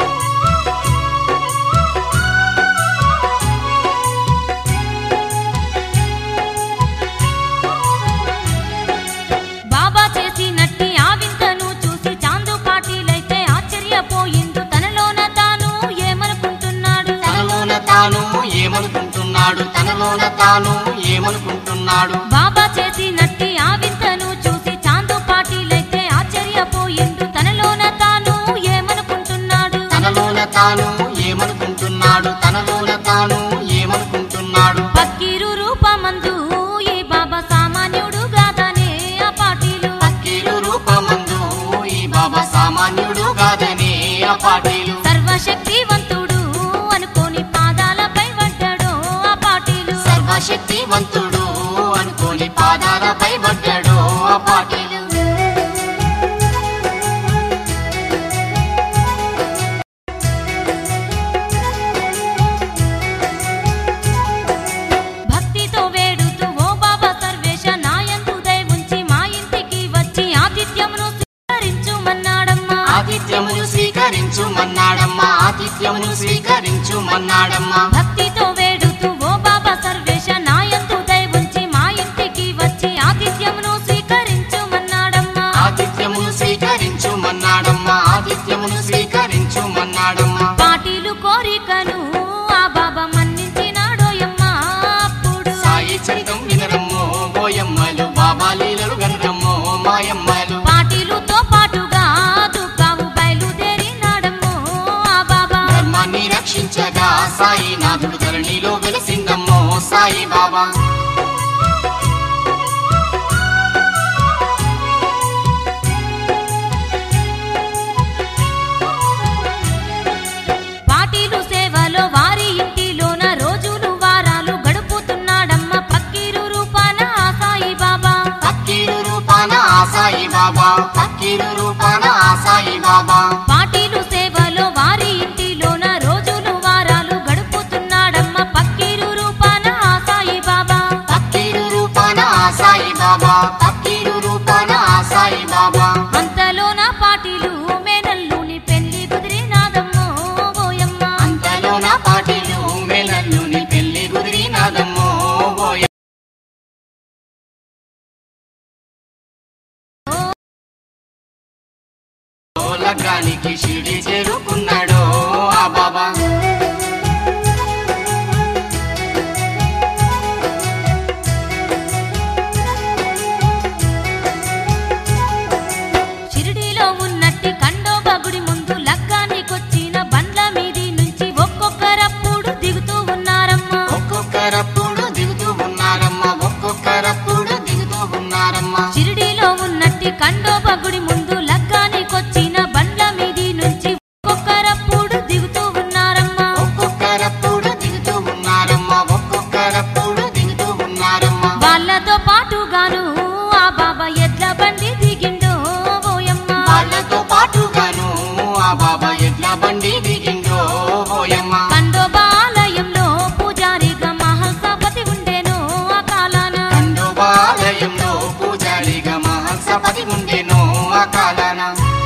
బాబా చేసినట్టి ఆ వింతను చూసి చాందు పాటీలైతే ఆశ్చర్యపోయిండు తనలోన తాను ఏమనుకుంటున్నాడు తనలోన తాను ఏమనుకుంటున్నాడు తనలోన తాను ఏమనుకుంటున్నాడు బాబా చేసినట్టి ఆ వింతను చూసి చాందు పాటీలైతే ఆశ్చర్యపోయిండు తనలోన తాను ఏమనుకుంటున్నాడు తనలోన తాను ఏమనుకుంటున్నాడు తనలోన తాను ఏమనుకుంటున్నాడు పక్కీరు రూపమందు ఈ బాబా సామాన్యుడు గాదనే ఆ పాటీలు పక్కీరు రూపమందు ఈ బాబా సామాన్యుడు కాదనే ఆ పాటీలు సర్వశక్తివంతుడు అనుకోని పాదాలపై పడ్డాడో ఆ పాటీలు సర్వశక్తివంతుడు అనుకోని పాదాలపై పడ్డాడు ఆ పాటీలు భక్తితో వేడుతూ ఓ బాబా సర్వేశ నాయందు దయ ఉంచి మా ఇంటికి వచ్చి ఆతిథ్యమును స్వీకరించుమన్నాడమ్మా ఆతిథ్యమును స్వీకరించుమన్నాడమ్మా ఆతిథ్యమును స్వీకరించుమన్నాడమ్మా భక్తితో వేడుతూ ఓ బాబా సర్వేశ నాయందు దయ ఉంచి మా ఇంటికి వచ్చి ఆతిథ్యమును స్వీకరించుమన్నాడమ్మా ఆతిథ్యమును స్వీకరించుమన్నాడమ్మా ఆతిథ్యమును స్వీకరించుమన్నాడమ్మా పాటీలు కోరికను ఆ బాబా మన్నించినాడోయమ్మా అప్పుడు సాయి చరితం వినరమ్మో బోయమ్మలు బాబా లీలలు గనరమ్మో మాయమ్మలు పాటీలుతో పాటుగా దుఃఖావు బయలుదేరినాడమ్మో ఆ బాబా ధర్మాన్ని రక్షించగా సాయినాథుడు ధరణిలో వెలిసిందమ్మో సాయి బాబా పాటీలు సేవలో వారి ఇంటిలోన రోజులు వారాలు గడుపుతున్నాడమ్మ పక్కీరు రూపాన ఆ సాయి బాబా పక్కీరు రూపాన ఆ సాయి బాబా పక్కీరు రూపాన ఆ సాయి బాబా పాటీలు సేవలో వారి ఇంటిలోన రోజులు వారాలు గడుపుతున్నాడమ్మ పక్కీరు రూపాన ఆ సాయి బాబా పక్కీరు రూపాన ఆ సాయి బాబా లగ్గానికి షిరిడి చేరుకున్నాడో ఆ బాబా షిరిడీలో ఉన్నట్టి కండోబా గుడి ముందు లగ్గానికొచ్చిన బండ్ల మీది నుంచి ఒక్కొక్కరప్పుడు దిగుతూ ఉన్నారమ్మా ఒక్కొక్కరప్పుడు దిగుతూ ఉన్నారమ్మా ఒక్కొక్కరప్పుడు దిగుతూ ఉన్నారమ్మా షిరిడీలో ఉన్నట్టి కండోబా గుడి ముందు లగ్గానికొచ్చిన బండ్ల మీది నుంచి ఒక్కొక్కరప్పుడు దిగుతూ ఉన్నారమ్మా ఒక్కొక్కరప్పుడు దిగుతూ ఉన్నారమ్మా ఒక్కొక్కరప్పుడు దిగుతూ ఉన్నారమ్మా వాళ్ళతో పాటుగాను ఆ బాబా ఎడ్ల బండి దిగిండో ఓయమ్మ వాళ్ళతో పాటుగాను ఆ బాబా ఎడ్ల బండి దిగిండో ఓయమ్మ కండోబా ఆలయంలో పూజారిగా మహల్సాపతి ఉండేను ఆ కాలాన ఖండోబాలయంలో పూజారిగా మహల్సపతి ఉండెనో ఆ కాలాన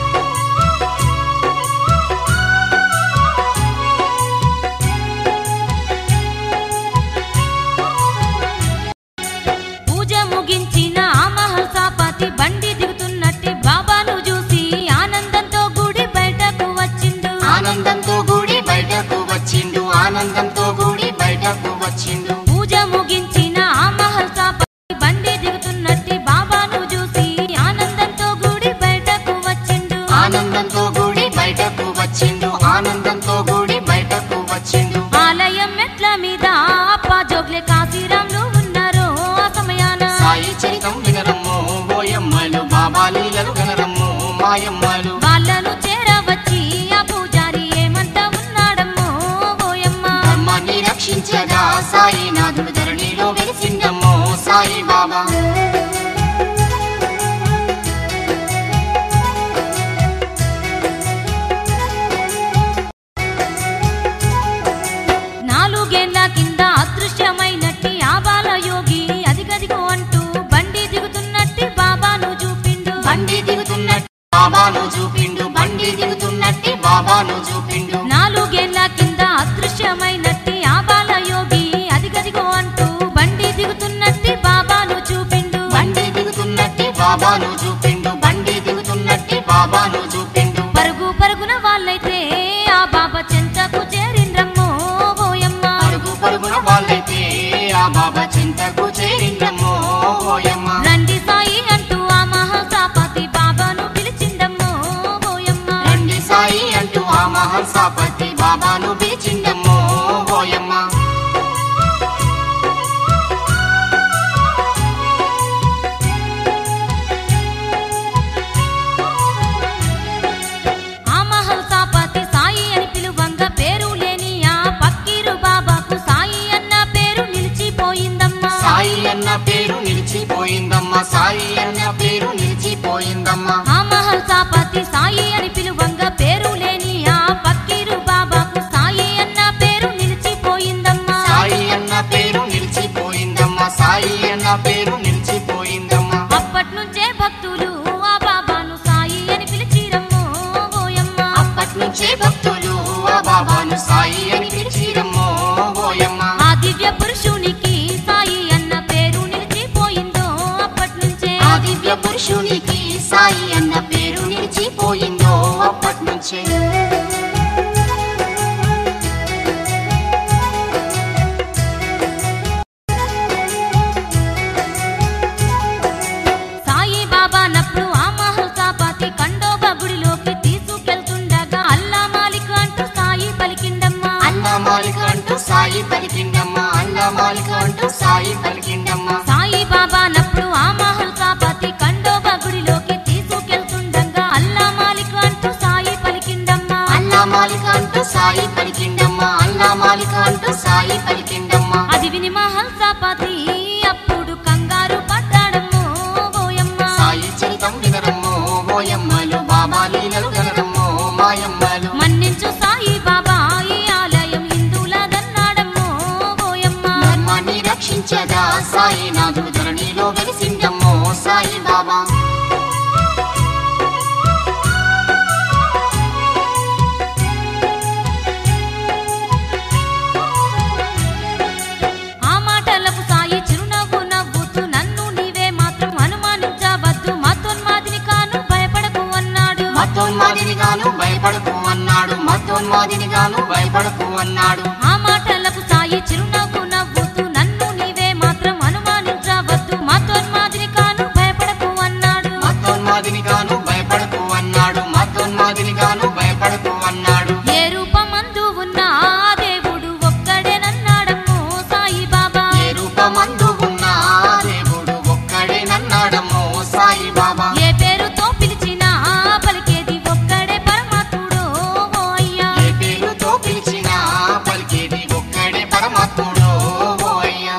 పూజ ముగించిన ఆ మహల్సాపతి బండి దిగుతున్నట్టి బాబాను చూసి ఆనందంతో గుడి బయటకు వచ్చిండు ఆనందంతో గుడి బయటకు వచ్చిండు ఆనందంతో గుడి బయటకు వచ్చిండు పూజ ముగించిన ఆ మహల్సాపతి బండి దిగుతున్నట్టి బాబాను చూసి ఆనందంతో గుడి బయటకు వచ్చిండు ఆనందంతో గుడి బయటకు వచ్చిండు ఆనందంతో గుడి బయటకు వచ్చిండు ఆలయం మెట్ల మీద అప్ప జోగ్లే కాశీరాములు ఉన్నారు ఆ సమయాన సాయి చరితం వినరమ్ము ఓయమ్మలు బాబా లీలలు వినరమ్ము మాయమ్మలు వాళ్ళను చేరవచ్చి ఆ పూజారి ఏమంటా ఉన్నాడమ్మో ఓయమ్మ ధర్మాన్ని రక్షించగా సాయినాథుడు ధరణిలో వెలిసిండమ్మో సాయి బాబా నాలుగేళ్ల కింద అదృశ్యమైనట్టి ఆ బాలయోగి అదిగదిగో అంటూ బండి దిగుతున్నట్టి బాబాను చూపిండు బండి దిగుతున్నట్టు బాబాను చూపిండు బండి దిగుతున్నట్టి బాబాను చూపిండు నాలుగేళ్ల కింద అదృశ్యమైనట్టి ఆ బాలయోగి అదిగదిగో అంటూ బండి దిగుతున్నట్టి బాబాను చూపిండు బండి దిగుతున్నట్టి బాబాను చూపిండు బండి దిగుతున్నట్టి బాబాను చూపిండు పరుగు పరుగున వాళ్ళైతే ఆ బాబా చెంతకు చేరిండ్రమ్మో ఓయమ్మ పరుగు పరుగున వాళ్ళైతే ఆ బాబా చింతకు చేరిండ్రమ్మో ఓయమ్మ రండి సాయి అంటూ ఆ మహాసాపతి బాబాను పిలిచిండమ్మో ఓయమ్మ రండి సాయి అంటూ ఆ మహల్సాపతి బాబాను పిలిచిండమ్మో ఓయమ్మ ఆ మహల్సాపతి సాయి అని పిలువంగ పేరు లేని ఆ పక్కీరు బాబాకు సాయి అన్న పేరు నిలిచిపోయిందమ్మా సాయి అన్న పేరు నిలిచిపోయిందమ్మా సాయి అన్న పేరు నిలిచిపోయిందమ్మా ఆ మహల్సాపతి సాయి అని పిలువంగ పేరు లేని ఆ పక్కీరు బాబాకు సాయి అన్న పేరు నిలిచిపోయిందమ్మా సాయి అన్న పేరు నిలిచిపోయిందమ్మా సాయి అన్న పేరు నిలిచిపోయిందమ్మా అప్పట్నుంచే భక్తులు ఆ బాబాను సాయి అని పిలిచిరమ్మో ఓయమ్మ అప్పటి నుంచే భక్తులు ఆ బాబాను సాయి అని పిలిచిరమ్మో ఓయమ్మ ఆ దివ్య పురుషునికి సాయి అన్న పేరు నిలిచిపోయిందో అప్పట్నుంచే ఆ దివ్య పురుషునికి సాయి అన్న పేరు నిలిచిపోయిందో అప్పటి నుంచే సాయి బాబా నప్పుడు ఆ మహల్సాపతి కండోబా గుడిలోకి తీసుకెళ్తుండగా అల్లా మాలిక్ అంటూ సాయి పలికిండమ్మా అన్నా మాలిక అంటూ సాయి పలికిండమ్మా అన్నా మాలిక అంటూ సాయి పలికిండమ్మా సాయి బాబా నప్పుడు ఆ మహల్సాపతి కండోబా గుడిలోకి తీసుకెళ్తుండగా అల్లా మాలిక్ అంటూ సాయి పలికిండమ్మా అన్నా మాలిక అంటూ సాయి పలికిండమ్మా అన్నా మాలిక అంటూ సాయి పలికిండమ్మా అది విని మహల్సాపతి అప్పుడు కంగారు పడ్డాడమ్మో ఓయమ్మ సాయి చరితం వినరమ్మో ఓయమ్మలు బాబా లీలలు గనరమ్మో మాయమ్మలు మన్నించు సాయి బాబా ఈ ఆలయం హిందువులదన్నాడమ్మో ఓయమ్మ ధర్మాన్ని రక్షించగా సాయినాథుడు ధరణిలో వెలిసిండమ్మో సాయి బాబా ఆ మాటలకు సాయి చిరునవ్వు నవ్వుతూ నన్ను నీవే మాత్రం అనుమానించవద్దు మతోన్మాదిని కాను భయపడకు భయపడకు అన్నాడు మతోన్మాదిని గాను భయపడకు అన్నాడు ఆ మాటలకు సాయి చిరునవ్వు నవ్వుతూ నన్ను నీవే మాత్రం అనుమానించవద్దు మాతోన్మాదిరి కాను భయపడకు అన్నాడు మతోన్మాదిని గాను భయపడకు అన్నాడు మతోన్మాదిని గాను భయపడకు అన్నాడు ఏ రూపమందు ఉన్న ఆ దేవుడు ఒక్కడేనన్నాడమ్మో సాయి బాబా ఏ రూపమందు ఉన్న ఆ దేవుడు ఒక్కడేనన్నాడమ్మో సాయి బాబా ఏ పేరుతో పిలిచినా పలికేది ఒక్కడే పరమాత్ముడో ఓ అయ్యా ఏ పేరుతో పిలిచినా పలికేది ఒక్కడే పరమాత్ముడు ఓ అయ్యా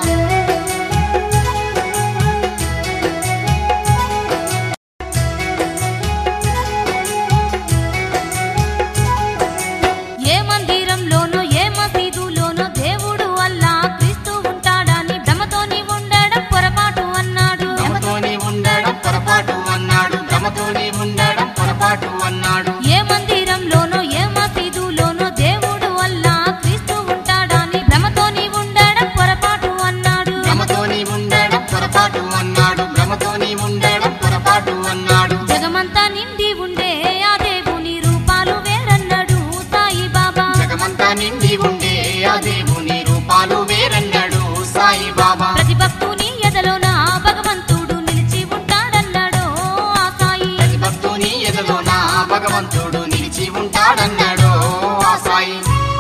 ఏ మందిరంలోనో ఏ మసీదులోనో దేవుడు అల్లా క్రీస్తు ఉంటాడని భ్రమతోని ఉండడం పొరపాటు అన్నాడు భ్రమతోని ఉండడం పొరపాటు అన్నాడు భ్రమతోని ఉండడం పొరపాటు అన్నాడు ఏ మందిరంలోనో ఏ మసీదులోనో దేవుడు అల్లా క్రీస్తు ఉంటాడని భ్రమతోని ఉండడం పొరపాటు అన్నాడు భ్రమతోని ఉండడం పొరపాటు అన్నాడు భ్రమతోని ఉండడం పొరపాటు అన్నాడు జగమంతా నిండి ఉండే ఆ దేవుని రూపాలు వేరన్నాడు సాయి బాబా జగమంతా నిండి ఉండే ఆ దేవుని రూపాలు వేరన్నాడు సాయి బాబా ప్రతి భక్తుని ఎదలోన భగవంతుడు నిలిచి ఉంటాడన్నాడు ఆ సాయి ప్రతి భక్తుని ఎదలో నా భగవంతుడు నిలిచి ఉంటాడన్నాడు ఆ సాయి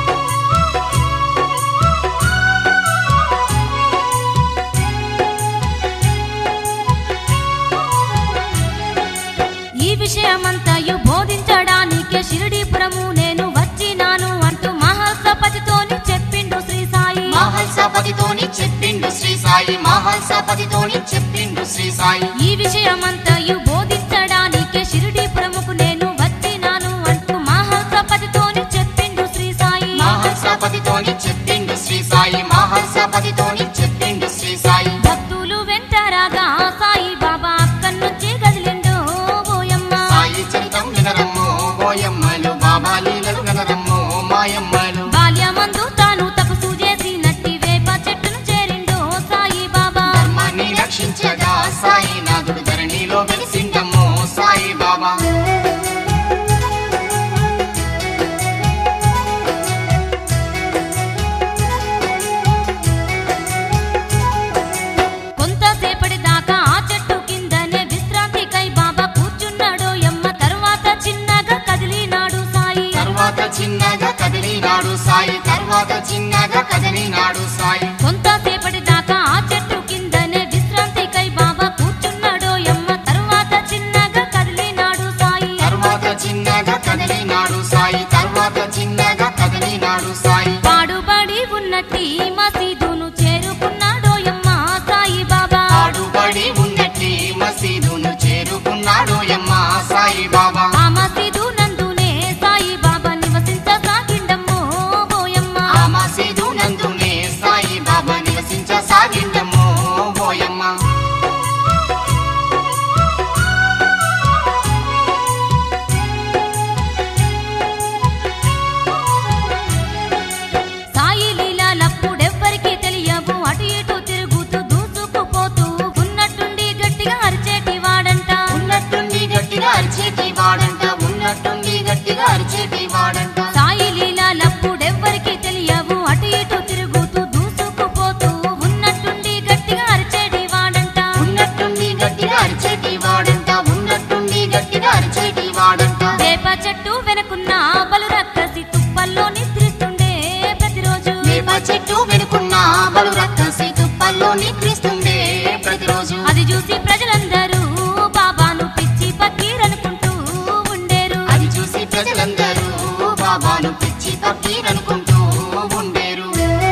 ఈ విషయమంతయు బోధించడానికే షిరిడీపురము నేను వచ్చినాను అంటూ మహల్సపతితోని చెప్పిండు శ్రీ సాయి మహల్సపతితోని చెప్పిండు శ్రీ సాయి మహల్సపతితోని చెప్పిండు శ్రీ సాయి ఈ విషయమంతయు బోధించడానికే షిరిడీపురముకు నేను వచ్చినాను అంటూ మహల్సపతితోని చెప్పిండు శ్రీ సాయి మహల్సపతితోని చెప్పిండు శ్రీ సాయి మహల్సపతితోని చెప్పిండు శ్రీ సాయి భక్తులు వెంటరాగా సాయి బాబా అక్కడి నుంచి కదిలిండు ఓయమ్మ సాయి చరితం వినరమ్ము ఓయమ్మలు బాబా లీలలు వినరమ్ము మాయమ్మలు బాల్యమందు తాను తపస్సు చేసి నట్టి వేప చెట్టును చేరిండు సాయి బాబా ధర్మాన్ని రక్షించగా సాయి నాథుడు ధరణిలో వెలిసిండమ్ము సాయి బాబా కొంతసేపటి దాకా ఆ చెట్టు కిందనే విశ్రాంతికై బాబా కూర్చున్నాడు యమ్మ తరువాత చిన్నగా కదిలినాడు సాయి తర్వాత చిన్నగా కదిలినాడు సాయి తర్వాత చిన్నగా కదిలినాడు సాయి కొంతసేపటి దాకా ఆ చెట్టు కిందనే విశ్రాంతికై బాబా కూర్చున్నాడు యమ్మ తరువాత చిన్నగా కదిలినాడు సాయి తర్వాత చిన్నగా కదిలినాడు సాయి తర్వాత చిన్నగా కదిలినాడు సాయి పాడుబడి ఉన్నట్టి మసీదును చేరుకున్నాడో యమ్మ సాయి బాబా ఆడుబడి ఉన్నట్టి మసీదును చేరుకున్నాడు యమ్మ సాయి బాబా ఆ మసీదు నందునే సాయి బాబా నివసించసాగిండమ్మో బోయమ్మ ఆ మసీదు నందునే సాయి బాబా నివసించసాగిండము ఓయమ్మ సాయి లీలాలప్పుడెవ్వరికీ తెలియవు అటు ఇటు తిరుగుతూ దూసుకుపోతూ ఉన్నట్టుండి గట్టిగా అరిచేటి వాడంట ఉన్నట్టుండి గట్టిగా అరిచేటి వాడంట ఉన్నట్టుండి గట్టిగా అరిచేటి వాడంట సాయి లీలాలప్పుడెవ్వరికీ తెలియవు అటు ఇటు తిరుగుతూ దూసుకుపోతూ ఉన్నట్టుండి గట్టిగా అరిచేటి వాడంట ఉన్నట్టుండి గట్టిగా అరిచేటి వాడంట ఉన్నట్టుండి గట్టిగా అరిచేటి వాడంట వేప చెట్టు వెనుకున్న బలు రక్కసి తుప్పల్లో నిద్రిస్తుండే ప్రతిరోజు వేప చెట్టు వెనుకున్న బలు రక్కసి తుప్పల్లో నిద్రిస్తుండే ప్రతిరోజు అది చూసి ప్రజలందరూ బాబాను పిచ్చి పక్కీరనుకుంటూ ఉండేరు అది చూసి ప్రజలందరూ బాబాను పిచ్చి పక్కీరనుకుంటూ ఉండేరు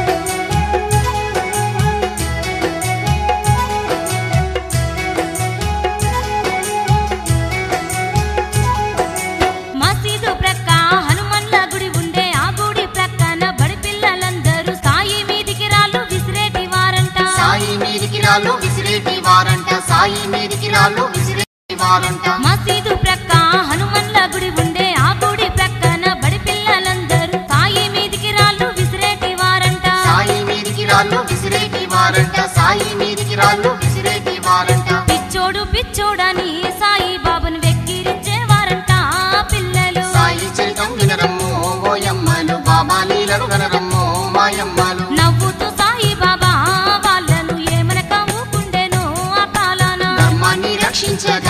మసీదు ప్రక్క హనుమన్ల గుడి ఉండే ఆ గుడి ప్రక్కన బడి పిల్లలందరూ సాయి మీదికి రాళ్ళు విసిరేటి వారంట సాయి మీదికి రాళ్ళు విసిరేటి వారంట సాయి మీదికి రాళ్ళు విసిరేటి వారంట మసీదు ప్రక్క హనుమన్ల గుడి ఉండే ఆ గుడి ప్రక్కన బడి పిల్లలందరూ సాయి మీదికి రాళ్ళు విసిరేటి వారంట సాయి మీదికి రాళ్ళు విసిరేటి వారంట సాయి మీదికి రాళ్ళు విసిరేటి వారంట పిచ్చోడు పిచ్చోడని సాయి బాబును వెక్కిరించే వారంట ఆ పిల్లలు సాయి చరితం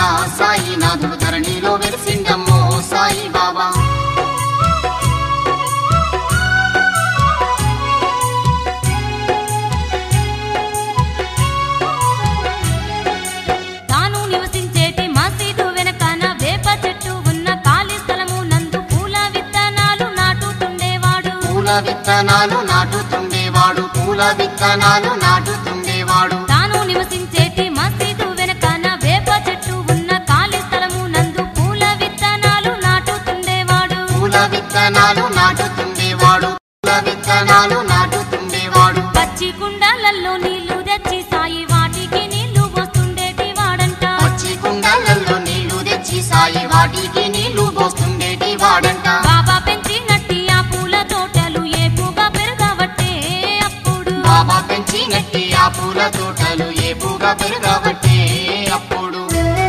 సాయినాథుడు ధరణిలో వెలిసిండమ్మో సాయి బాబా తాను నివసించేటి మసీదు వెనకాన వేప చెట్టు ఉన్న ఖాళీ స్థలము నందు పూల విత్తనాలు నాటుతుండేవాడు పూల విత్తనాలు నాటుతుండేవాడు పూల విత్తనాలు నాటుతుండేవాడు తాను నివసించేటి మసీదు వెనకాన వేప చెట్టు ఉన్న ఖాళీ స్థలము నందు పూల విత్తనాలు నాటుతుండేవాడు పూల విత్తనాలు నాటుతుండేవాడు పూల విత్తనాలు నాటుతుండేవాడు పచ్చి కుండాలలో నీళ్లు తెచ్చి సాయి వాటికి నీళ్లు పోస్తుండేటి వాడంట పచ్చి కుండలలో నీళ్లు తెచ్చి సాయి వాటికి నీళ్లు పోస్తుండేటి వాడంట బాబా పెంచినట్టి ఆ పూల తోటలు ఏపుగా పెరగబట్టే అప్పుడు బాబా పెంచినట్టి ఆ పూల తోటలు ఏపుగా పెరగబట్టే అప్పుడు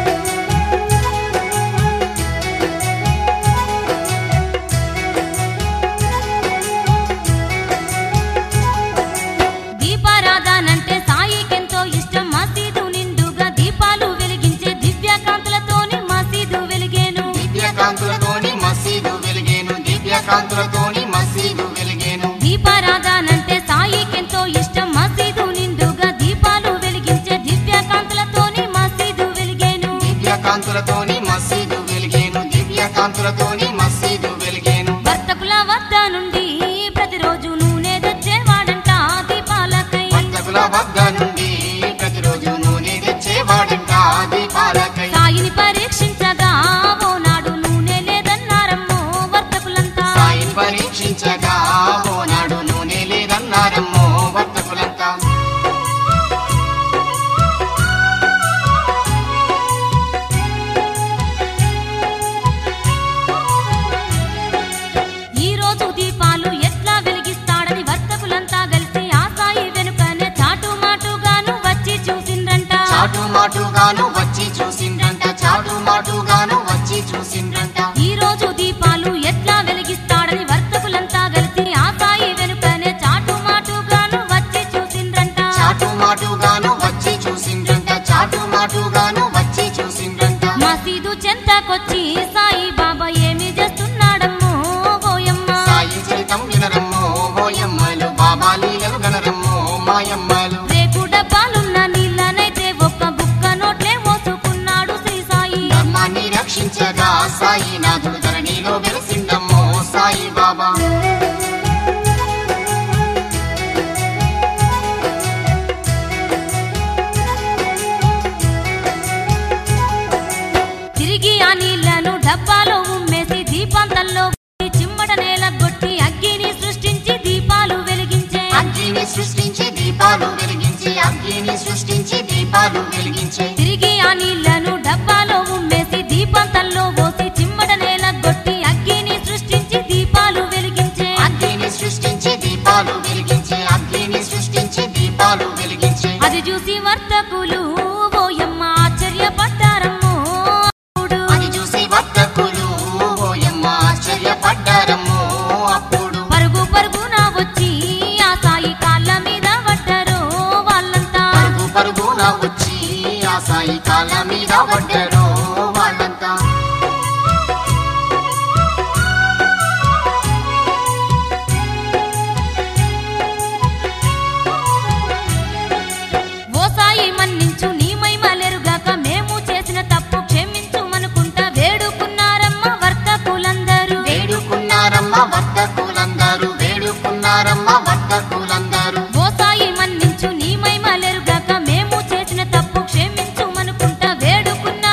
దీపారాధనంటే సాయికెంతో ఇష్టం మసీదు నిండుగా దీపాలు వెలిగించే దివ్యకాంతులతోని మసీదు వెలిగేను దివ్యకాంతులతోని మసీదు వెలిగేను దివ్యకాంతులతోని మసీదు వెలిగేను దీపారాధనంటే సాయికెంతో ఇష్టం మసీదు నిండుగా దీపాలు వెలిగించే దివ్యకాంతులతోని మసీదు వెలిగేను దివ్యకాంతులతోని మసీదు వెలిగేను దివ్యకాంతులతోని మసీదు వెలిగేను వర్తకుల వద్ద నుండి ప్రతిరోజు నూనె తెచ్చేవాడంట దీపాలకై వర్తకుల వద్ద నుండి ప్రతిరోజు నూనె తెచ్చేవాడంట దీపాలకై సాయిని పరీక్షించగా ఓనాడు నూనె లేదన్నారమ్మో వర్తకులంతా సాయిని పరీక్షించగా ఓనాడు నూనె లేదన్నారమ్మో వర్తకులంతా ఈ రోజు దీపాలు ఎట్లా వెలిగిస్తాడని వర్తకులంతా కలిసి ఆ సాయి వెనుకనే చాటు మాటుగాను వచ్చి చూసిండ్రంట చాటు మాటుగాను వచ్చి చూసిండ్రంట చాటు మాటుగాను వచ్చి చూసిండ్రంట ఈ రోజు దీపాలు ఎట్లా వెలిగిస్తాడని వర్తకులంతా కలిసి ఆ సాయి వెనుకనే చాటు మాటుగాను వచ్చి చూసిండ్రంట చాటు మాటుగాను వచ్చి చూసిండ్రంట చాటు మాటుగాను వచ్చి చూసిండ్రంట మసీదు చెంతకొచ్చి సాయి బాబా ఏమి చేస్తున్నాడమ్మో ఓయమ్మ సాయి చరితం వినరమ్మో ఓయమ్మలు బాబా లీలలు గనరమ్మో మాయమ్మలు రేకు డబ్బాలున్న నీళ్ళనైతే ఒక్క బుక్క నోట్లే మోసుకున్నాడు శ్రీ సాయి ధర్మాన్ని రక్షించగా సాయినాథుడు ధరణిలో వెలిసిండమ్మో సాయి బాబా తిరిగి ఆ నీళ్లను డబ్బాలో ఉమ్మేసి దీపాంతంలో పోసి చిమ్మట నేల కొట్టి అగ్గిని సృష్టించి దీపాలు వెలిగించే అగ్గిని సృష్టించి దీపాలు వెలిగించి అగ్గిని సృష్టించి దీపాలు వెలిగించే తిరిగి ఆ నీళ్లను డబ్బాలో ఉమ్మేసి దీపాంతంలో పోసి చిమ్మట నేల కొట్టి అగ్గిని సృష్టించి దీపాలు వెలిగించే అగ్గిని సృష్టించి దీపాలు వెలిగించే అగ్గిని సృష్టించి దీపాలు వెలిగించే అది చూసి వర్తకులు ఓయమ్మ ఆశ్చర్యపడ్డారమ్మో అప్పుడు అది చూసి వర్తకులు ఓయమ్మ ఆశ్చర్యపడ్డారమ్మో అప్పుడు పరుగు పరుగున వచ్చి ఆ సాయి కాళ్ళ మీద పడ్డారు వాళ్ళంతా పరుగు పరుగున వచ్చి ఆ సాయి కాళ్ళ మీద పడ్డారు వాళ్ళంతా ఓ సాయి మన్నించు నీ మైమలెరుగాక మేము చేసిన తప్పు క్షమించుమనుకుంటా వేడుకున్నారమ్మ వర్తకులందరూ వేడుకున్నారమ్మ వర్తకులందరూ వేడుకున్నారమ్మ వర్తకులందరూ ఓ సాయి మన్నించు నీ మైమలెరుగాక మేము చేసిన తప్పు క్షమించుమనుకుంటా వేడుకున్నారమ్మ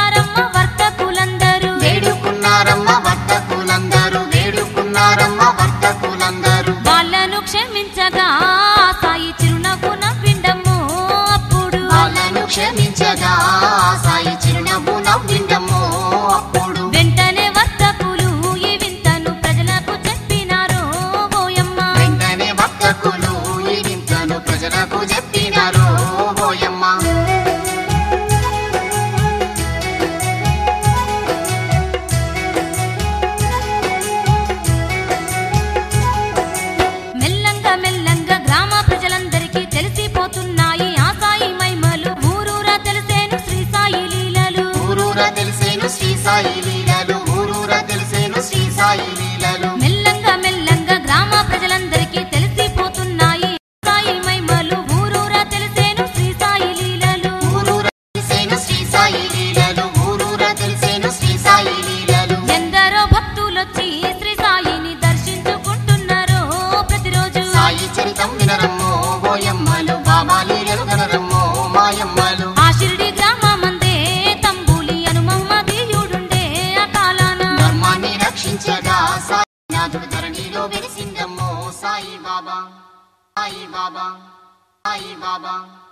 సాయి లీలలు ఊరూరా తెలిసేను శ్రీ సాయి లీలలు మెల్లంగా మెల్లంగా గ్రామ ప్రజలందరికీ తెలిసిపోతున్నాయి సాయి మైమలు ఊరూరా తెలిసేను శ్రీ సాయి లీలలు ఊరూరా తెలిసేను శ్రీ సాయి లీలలు ఊరూరా తెలిసేను శ్రీ సాయి లీలలు ఎందరో భక్తులొచ్చి శ్రీ సాయిని దర్శించుకుంటున్నారు ప్రతిరోజు సాయి చరితం వినరమ్మో ఓయమ్మలు బాబా లీలలు గనరమ్మో మాయమ్మలు ఆ షిరిడి గ్రామమందే తంబూలి అను మహమ్మదీయుడుండే ఆ కాలాన ధర్మాన్ని రక్షించగా సాయినాథుడు ధరణిలో వెలిసిందమ్మో సాయి బాబా సాయి బాబా సాయి బాబా